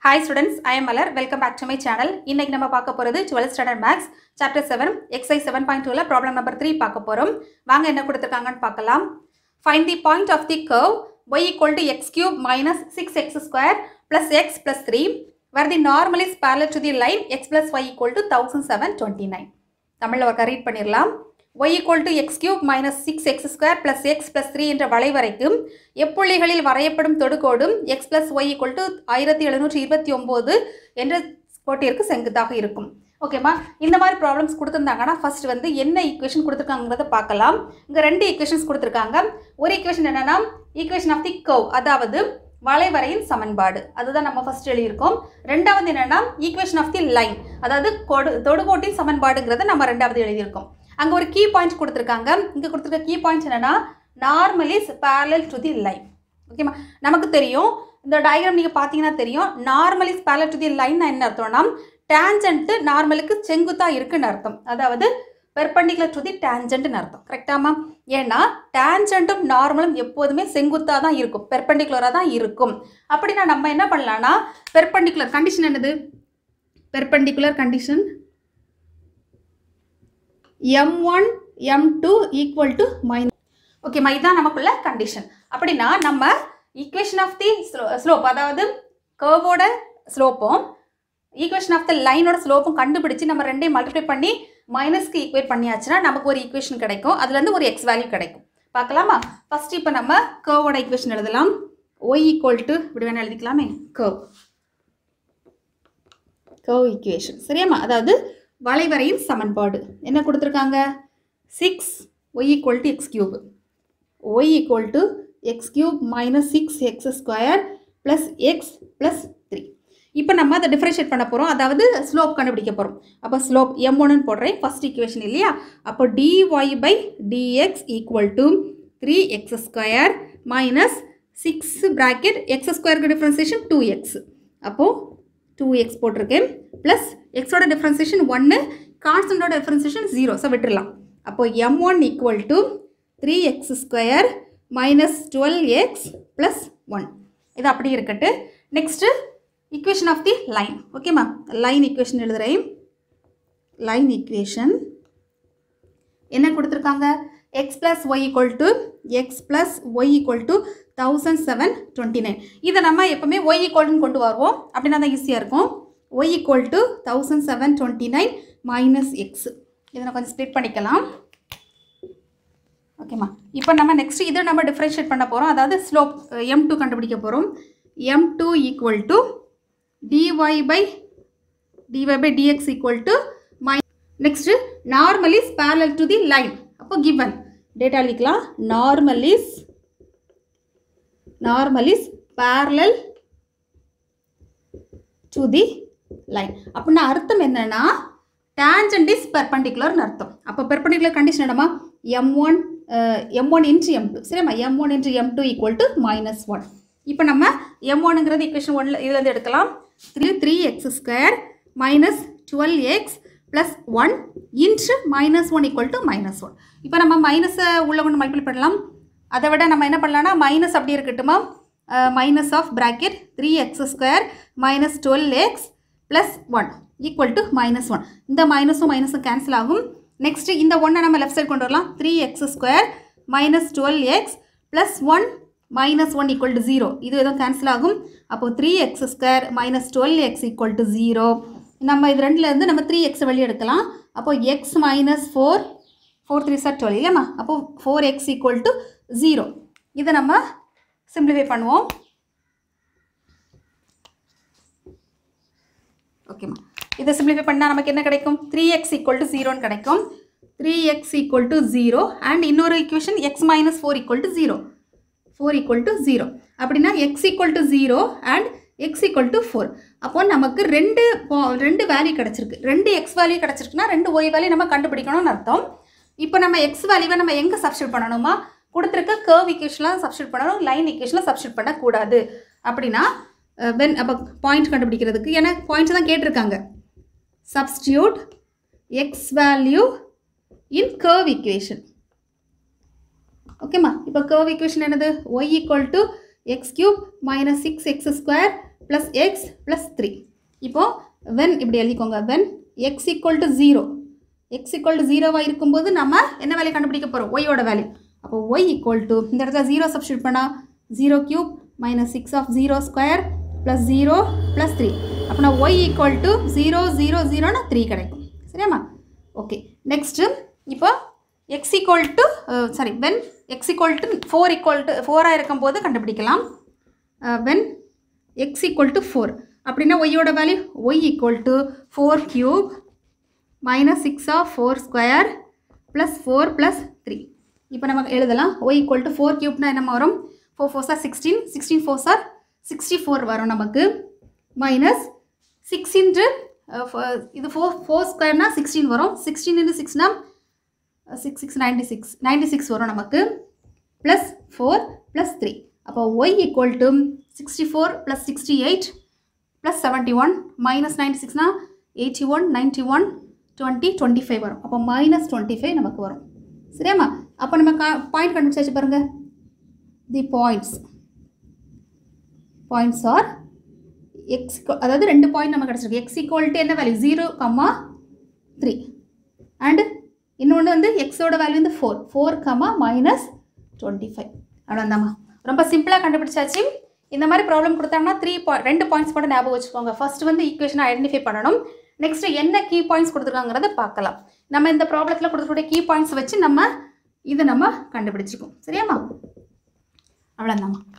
hi students I am Malar welcome back to my channel இன்னைக்கு நம்ம பார்க்க போகிறது twelfth standard maths chapter seven எக்ஸை செவன் பாயிண்ட் டூவில் ப்ராப்ளம் நம்பர் த்ரீ பார்க்க போகிறோம் வாங்க என்ன கொடுத்துருக்காங்கன்னு பார்க்கலாம் find the point of the curve y equal to x cube minus 6x square plus x plus 3 where the normal is parallel to the line x plus y equal to 1729 தமிழில் ஒரு read பண்ணிடலாம் y equal to x cube minus 6x square plus x plus 3 என்ற வளைவரைக்கும் எப்புள்ளிகளில் வரையப்படும் தொடுகோடும் x plus y equal to ஆயிரத்தி எழுநூற்றி இருபத்தி ஒம்பது என்ற கோட்டிற்கு செங்குத்தாக இருக்கும் ஓகேம்மா இந்த மாதிரி ப்ராப்ளம்ஸ் கொடுத்துருந்தாங்கன்னா ஃபர்ஸ்ட் வந்து என்ன ஈக்குவேஷன் கொடுத்துருக்காங்கிறத பார்க்கலாம் இங்கே ரெண்டு ஈக்குவேஷன்ஸ் கொடுத்துருக்காங்க ஒரு ஈக்குவேஷன் என்னன்னா ஈக்குவேஷன் ஆஃப் தி கர்வ் அதாவது வளைவரையின் சமன்பாடு அதுதான் நம்ம ஃபர்ஸ்ட் எழுதியிருக்கோம் ரெண்டாவது என்னன்னா ஈக்குவேஷன் ஆஃப் தி லைன் அதாவது கொடு தொடுகோட்டின் சமன்பாடுங்கிறத நம்ம ரெண்டாவது எழுதியிருக்கோம் அங்கே ஒரு கீ பாயிண்ட்ஸ் கொடுத்துருக்காங்க இங்கே கொடுத்துருக்க கீ பாயிண்ட்ஸ் என்னன்னா normal is parallel to the line ஓகேம்மா நமக்கு தெரியும் இந்த டயக்ராம் நீங்கள் பார்த்தீங்கன்னா தெரியும் normal is parallel to the line என்ன அர்த்தம்னா டேஞ்சன்ட்டு நார்மலுக்கு செங்குத்தாக இருக்குன்னு அர்த்தம் அதாவது பெர்பண்டிகுலர் டு தி டேஞ்சன்ட்னு அர்த்தம் கரெக்டாமா ஏன்னா டேஞ்சன்ட்டும் நார்மலும் எப்போதுமே செங்குத்தாக தான் இருக்கும் பெர்பண்டிகுலராக தான் இருக்கும் அப்படின்னா நம்ம என்ன பண்ணலாம்னா பெர்பண்டிகுலர் கண்டிஷன் என்னது perpendicular condition m one m two equal to minus ஓகேம்மா இதுதான் நமக்குள்ள கண்டிஷன் அப்படின்னா நம்ம ஈக்குவேஷன் ஆஃப் தி ஸ்லோப் அதாவது கர்வோட ஸ்லோப்பும் ஈக்குவேஷன் ஆஃப் த லைனோட ஸ்லோப்பும் கண்டுபிடிச்சு நம்ம ரெண்டையும் மல்டிப்ளை பண்ணி மைனஸ்க்கு ஈக்குவேட் பண்ணியாச்சுன்னா நமக்கு ஒரு ஈக்குவேஷன் கிடைக்கும் அதுலேருந்து ஒரு எக்ஸ் வேல்யூ கிடைக்கும் பார்க்கலாமா ஃபர்ஸ்ட் இப்போ நம்ம கர்வோட ஈக்குவேஷன் எழுதலாம் ஒய் ஈக்குவல் டு இப்படி வேணால் எழுதிக்கலாமே கர்வ் கர்வ் ஈக்குவேஷன் சரியாம்மா அதாவது வளைவரையின் சமன்பாடு என்ன கொடுத்துருக்காங்க six y equal to x cube y equal to x cube minus six x square plus x plus three இப்போ நம்ம அதை டிஃப்ரென்ஷியேட் பண்ண போகிறோம் அதாவது ஸ்லோப் கண்டுபிடிக்க போகிறோம் அப்போ ஸ்லோப் எம் ஒன்னு போடுறேன் ஃபர்ஸ்ட் ஈக்குவேஷன் இல்லையா அப்போ dy by dx equal to three x square minus six bracket x ஸ்கொயருக்கு டிஃப்ரென்சியேஷன் டூ எக்ஸ் அப்போது டூ எக்ஸ் போட்டிருக்கேன் ப்ளஸ் எக்ஸோட டிஃப்ரென்சியேஷன் ஒன்று கான்ஸ்டன்டோட டிஃப்ரென்சியேஷன் ஜீரோ ஸோ விட்டுடலாம் அப்போது m one equal to three x square minus twelve x plus one இது அப்படி இருக்கட்டு next equation of the line ஓகேம்மா லைன் ஈக்குவேஷன் எழுதுகிறேன் லைன் ஈக்குவேஷன் என்ன கொடுத்துருக்காங்க x plus y equal to x plus y equal to thousand seven twenty nine இதை நம்ம எப்போவுமே ஒய் ஈக்குவல்னு கொண்டு வருவோம் அப்படின்னா தான் ஈஸியாக இருக்கும் y equal to thousand seven twenty nine minus x இதை நான் கொஞ்சம் ஸ்ப்ளிட் பண்ணிக்கலாம் ஓகேம்மா இப்போ நம்ம நெக்ஸ்ட் இதை நம்ம டிஃப்ரென்ஷியேட் பண்ண போகிறோம் அதாவது ஸ்லோப் எம் டூ கண்டுபிடிக்க போகிறோம் m two equal to dy by dy by dx equal to my next normal is parallel to the line அப்போ கிவன் டேட்டா எழுதிக்கலாம் normal is normal is parallel to the line அப்படின்னா அர்த்தம் என்னன்னா tangent is பெர்பண்டிகுலர்னு அர்த்தம் அப்போ perpendicular condition என்னமா m one m one into m two சரிம்மா m one into m two equal to minus one இப்போ நம்ம எம் ஒனுங்கிறது ஈக்குவேஷன் ஒன்ல இதுலேருந்து எடுக்கலாம் three three x square minus twelve x plus one into minus one equal to minus one இப்போ நம்ம மைனஸை உள்ள கொண்டு மல்டிப்ளை பண்ணலாம் அதை விட நம்ம என்ன பண்ணலாம்னா மைனஸ் அப்படி இருக்கட்டுமா minus of bracket three x square minus twelve x plus one equal to minus one இந்த மைனஸும் மைனஸும் கேன்சல் ஆகும் நெக்ஸ்ட்டு இந்த ஒன்றை நம்ம லெஃப்ட் சைடு கொண்டு வரலாம் three x square minus twelve x plus one minus one equal to zero இது எதுவும் கேன்சல் ஆகும் அப்போது three x square minus twelve x equal to zero நம்ம இது ரெண்டுலேருந்து நம்ம த்ரீ எக்ஸ் வெளியே எடுக்கலாம் அப்போது x minus four four three சார் டுவெல் இல்லையாம்மா அப்போது four x equal to zero இதை நம்ம சிம்பிளிஃபை பண்ணுவோம் ஓகேம்மா இதை சிம்பிளிஃபை பண்ணால் நமக்கு என்ன கிடைக்கும் த்ரீ எக்ஸ் ஈக்குவல் டு ஜீரோன்னு கிடைக்கும் three x equal to zero and இன்னொரு equation x minus four equal to zero four equal to zero அப்படின்னா x equal to zero and x equal to four அப்போ நமக்கு ரெண்டு po- ரெண்டு value கிடச்சிருக்கு ரெண்டு எக்ஸ் வேல்யூ கிடச்சிருக்குன்னா ரெண்டு ஒய் வேல்யூ நம்ம கண்டுபிடிக்கணும்னு அர்த்தம் இப்போ நம்ம எக்ஸ் வேல்யூவை நம்ம எங்கே சப்ஸ்டியூட் பண்ணணுமா கொடுத்துருக்க கர்வ் ஈக்குவேஷனில் சப்ஸ்டியூட் பண்ணணும் லைன் ஈக்குவேஷனில் சப்ஸ்டியூட் பண்ணக்கூடாது அப்படின்னா வென் அப்போ பாயிண்ட் கண்டுபிடிக்கிறதுக்கு ஏன்னா பாயிண்ட்ஸ் தான் கேட்டிருக்காங்க substitute x value in curve equation ஓகேம்மா இப்போ கர்வ் ஈக்குவேஷன் என்னது y equal to x cube minus six x square plus x plus three இப்போது வென் இப்படி எழுதிக்கோங்க when x equal to zero x equal to ஜீரோவாக இருக்கும்போது நம்ம என்ன வேல்யூ கண்டுபிடிக்க போகிறோம் ஒய்யோட வேல்யூ அப்போ ஒய் ஈக்குவல் டு இந்த இடத்துல ஜீரோ சப்ஸ்டியூட் பண்ணால் zero cube minus six of zero square plus zero plus three அப்படின்னா y equal to zero zero ஜீரோனா த்ரீ கிடைக்கும் சரியாம்மா ஓகே நெக்ஸ்ட்டு இப்போ x equal to sorry when x equal to four equal to ஃபோராக இருக்கும்போது கண்டுபிடிக்கலாம் when x equal to four அப்படின்னா ஒய்யோட value y equal to four cube minus six of four square plus four plus three இப்போ நம்ம எழுதலாம் y equal to four கியூப்னா என்ன வரும் ஃபோர் ஃபோர் சார் சிக்ஸ்டீன் சிக்ஸ்டீன் ஃபோர் சார் சிக்ஸ்டி ஃபோர் வரும் நமக்கு மைனஸ் சிக்ஸ் இன்ட்டு இது ஃபோர் ஃபோர் ஸ்கொயர்னா சிக்ஸ்டீன் வரும் சிக்ஸ்டீன் இன்ட்டு சிக்ஸ்னா six six ninety six ninety six வரும் நமக்கு ப்ளஸ் ஃபோர் ப்ளஸ் த்ரீ அப்போ y equal to sixty four plus sixty eight plus seventy one minus ninety சிக்ஸ்னா eighty one ninety one twenty twenty five வரும் அப்போ minus twenty five நமக்கு வரும் சரியாம்மா அப்போ நம்ம கா பாயிண்ட் கண்டுபிடிச்சாச்சு பாருங்கள் the points points are x அதாவது ரெண்டு பாயிண்ட் நம்ம கிடச்சிருக்கு எக்ஸ் ஈக்குவல்ட்டு என்ன value zero comma three and இன்னொன்று வந்து எக்ஸோட வேல்யூ வந்து four four comma minus twenty five அவ்வளோந்தாம்மா ரொம்ப சிம்பிளாக கண்டுபிடிச்சாச்சு இந்த மாதிரி ப்ராப்ளம் கொடுத்தாங்கன்னா த்ரீ பாயிண்ட் ரெண்டு பாயிண்ட்ஸ் மட்டும் ஞாபகம் வச்சுக்கோங்க ஃபர்ஸ்ட் வந்து ஈக்குவேஷனை ஐடென்டிஃபை பண்ணணும் நெக்ஸ்ட் என்ன கீ பாயிண்ட்ஸ் கொடுத்துருக்காங்கிறத பார்க்கலாம் நம்ம இந்த ப்ராப்ளத்தில் கொடுத்துக்கூடிய கீ பாயிண்ட்ஸ் வச்சு நம்ம இதை நம்ம கண்டுபிடிச்சிக்கோம் சரியாம்மா அவ்வளோந்தாம்மா